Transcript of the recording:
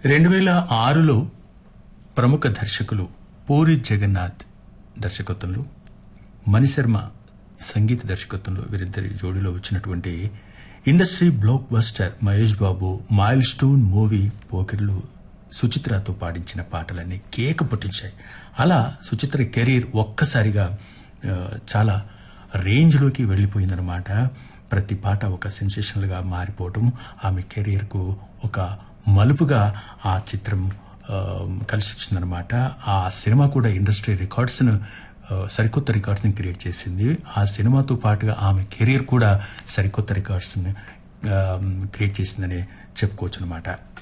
రెండు వేల ఆరులో ప్రముఖ దర్శకులు పూరి జగన్నాథ్ దర్శకత్వంలో మణిశర్మ సంగీత దర్శకత్వంలో వీరిద్దరి జోడీలో వచ్చినటువంటి industry blockbuster Mahesh Babu milestone movie పోకిర్లు సుచిత్రతో పాడించిన పాటలన్నీ కేక పుట్టించాయి అలా సుచిత్ర కెరీర్ ఒక్కసారిగా ఆ, చాలా రేంజ్లోకి వెళ్ళిపోయిందనమాట ప్రతి పాట ఒక సెన్సేషనల్గా మారిపోవటం ఆమె కెరీర్కు ఒక మలుపుగా ఆ చిత్రం ఆ, కలిసి వచ్చిందనమాట ఆ సినిమా కూడా ఇండస్ట్రీ రికార్డ్స్ను ఆ, సరికొత్త రికార్డ్స్ని క్రియేట్ చేసింది ఆ సినిమాతో పాటుగా ఆమె కెరీర్ కూడా సరికొత్త రికార్డ్స్ని క్రియేట్ చేసిందని చెప్పుకోవచ్చు అనమాట